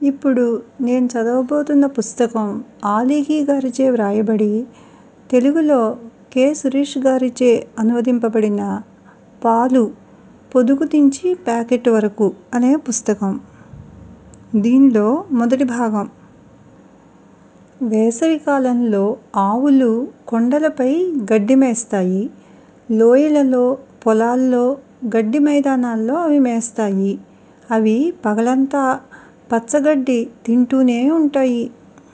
ఇప్పుడు నేను చదవబోతున్న పుస్తకం ఆలీకి గారిచే వ్రాయబడి తెలుగులో కె. సురేష్ గారిచే అనువదింపబడిన 'పాలు పొదుగు నుంచి ప్యాకెట్ వరకు' అనే పుస్తకం. దీనిలో మొదటి భాగం. వేసవికాలంలో ఆవులు కొండలపై గడ్డి మేస్తాయి. లోయలలో, పొలాల్లో, గడ్డి మైదానాల్లో అవి మేస్తాయి. అవి పగలంతా పచ్చగడ్డి తింటూనే ఉంటాయి.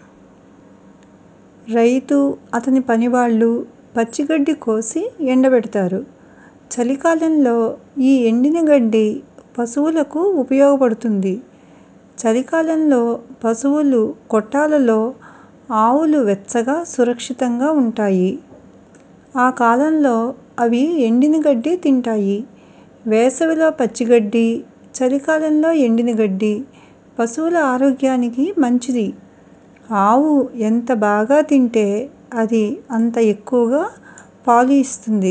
రైతు, అతని పనివాళ్ళు పచ్చిగడ్డి కోసి ఎండబెడతారు. చలికాలంలో ఈ ఎండిన గడ్డి పశువులకు ఉపయోగపడుతుంది. చలికాలంలో పశువులు కొట్టాలలో ఆవులు వెచ్చగా, సురక్షితంగా ఉంటాయి. ఆ కాలంలో అవి ఎండిన గడ్డి తింటాయి. వేసవిలో పచ్చిగడ్డి, చలికాలంలో ఎండిన గడ్డి పశువుల ఆరోగ్యానికి మంచిది. ఆవు ఎంత బాగా తింటే అది అంత ఎక్కువగా పాలు ఇస్తుంది.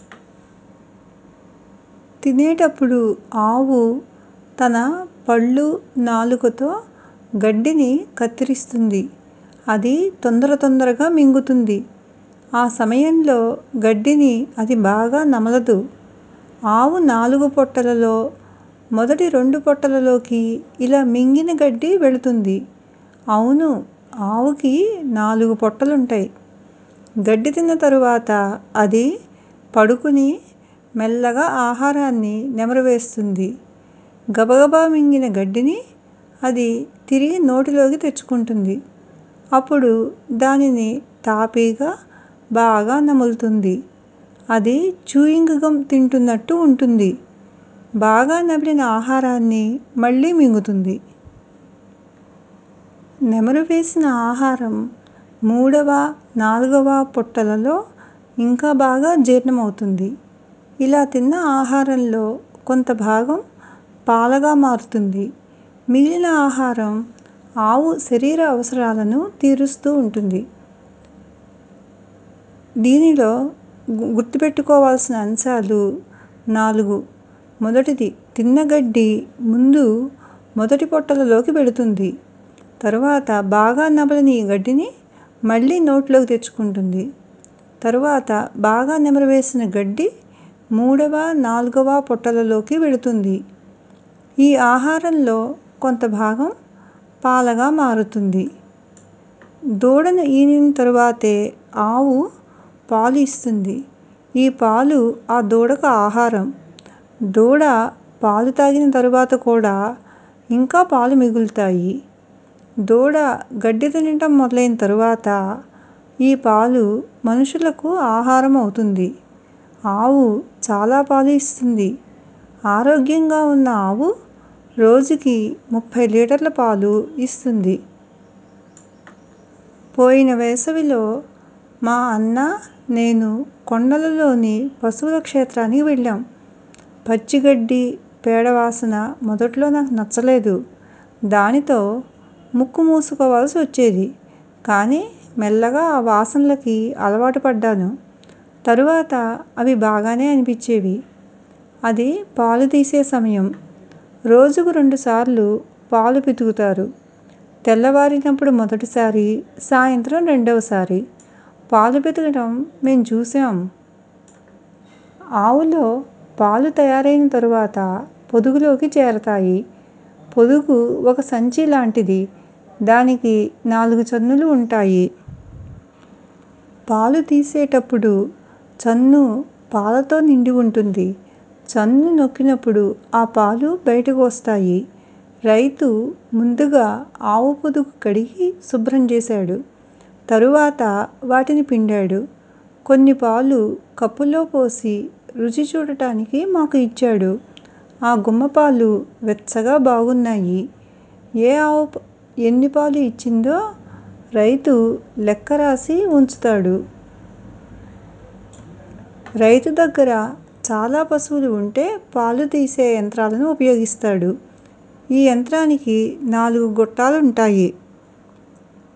తినేటప్పుడు ఆవు తన పళ్ళు, నాలుకతో గడ్డిని కత్తిరిస్తుంది. అది తొందర తొందరగా మింగుతుంది. ఆ సమయంలో గడ్డిని అది బాగా నమలదు. ఆవు నాలుగు పొట్టలలో మొదటి రెండు పొట్టలలోకి ఇలా మింగిన గడ్డి వెళుతుంది. అవును ఆవుకి నాలుగు పొట్టలుంటాయి. గడ్డి తిన్న తరువాత అది పడుకుని మెల్లగా ఆహారాన్ని నెమరువేస్తుంది. గబగబా మింగిన గడ్డిని అది తిరిగి నోటిలోకి తెచ్చుకుంటుంది. అప్పుడు దానిని తాపీగా, బాగా నములుతుంది. అది చూయింగ్ గమ్ తింటున్నట్టు ఉంటుంది. బాగా నమిలిన ఆహారాన్ని మళ్ళీ మింగుతుంది. నెమరువేసిన ఆహారం మూడవ, నాల్గవ పొట్టలలో ఇంకా బాగా జీర్ణమవుతుంది. ఇలా తిన్న ఆహారంలో కొంత భాగం పాలగా మారుతుంది. మిగిలిన ఆహారం ఆవు శరీర అవసరాలను తీరుస్తూ ఉంటుంది. దీనిలో గుర్తుపెట్టుకోవాల్సిన అంశాలు నాలుగు మొదటిది తిన్న గడ్డి ముందు మొదటి పొట్టలలోకి వెళుతుంది. తరువాత బాగా నమలని ఈ గడ్డిని మళ్ళీ నోటిలోకి తెచ్చుకుంటుంది. తరువాత బాగా నెమరువేసిన గడ్డి మూడవ, నాల్గవ పొట్టలలోకి వెళుతుంది. ఈ ఆహారంలో కొంత భాగం పాలగా మారుతుంది. దూడను ఈనిన తరువాతే ఆవు పాలు ఇస్తుంది. ఈ పాలు ఆ దూడకు ఆహారం. దూడ పాలు తాగిన తరువాత కూడా ఇంకా పాలు మిగులుతాయి. దూడ గడ్డి తినటం మొదలైన తరువాత ఈ పాలు మనుషులకు ఆహారం అవుతుంది. ఆవు చాలా పాలు ఇస్తుంది. ఆరోగ్యంగా ఉన్న ఆవు రోజుకి ముప్పై లీటర్ల పాలు ఇస్తుంది. పోయిన వేసవిలో మా అన్న, నేను కొండలలోని పశువుల క్షేత్రానికి వెళ్ళాం. పచ్చిగడ్డి, పేడ వాసన మొదట్లో నాకు నచ్చలేదు. దానితో ముక్కు మూసుకోవాల్సి వచ్చేది. కానీ మెల్లగా ఆ వాసనలకి అలవాటు పడ్డాను. తరువాత అవి బాగానే అనిపించేవి. అది పాలు తీసే సమయం. రోజుకు రెండుసార్లు పాలు పితుకుతారు. తెల్లవారినప్పుడు మొదటిసారి, సాయంత్రం రెండవసారి. పాలు పితకటం మేం చూశాం. ఆవులో పాలు తయారైన తరువాత పొదుగులోకి చేరతాయి. పొదుగు ఒక సంచి లాంటిది. దానికి నాలుగు చన్నులు ఉంటాయి. పాలు తీసేటప్పుడు చన్ను పాలతో నిండి ఉంటుంది. చన్ను నొక్కినప్పుడు ఆ పాలు బయటకు వస్తాయి. రైతు ముందుగా ఆవు పొదుగు కడిగి శుభ్రం చేశాడు. తరువాత వాటిని పిండాడు. కొన్ని పాలు కప్పులో పోసి రుచి చూడటానికి మాకు ఇచ్చాడు. ఆ గుమ్మపాలు వెచ్చగా బాగున్నాయి. ఏ ఆవు ఎన్ని పాలు ఇచ్చిందో రైతు లెక్క రాసి ఉంచుతాడు. రైతు దగ్గర చాలా పశువులు ఉంటే పాలు తీసే యంత్రాలను ఉపయోగిస్తాడు. ఈ యంత్రానికి నాలుగు గొట్టాలుంటాయి.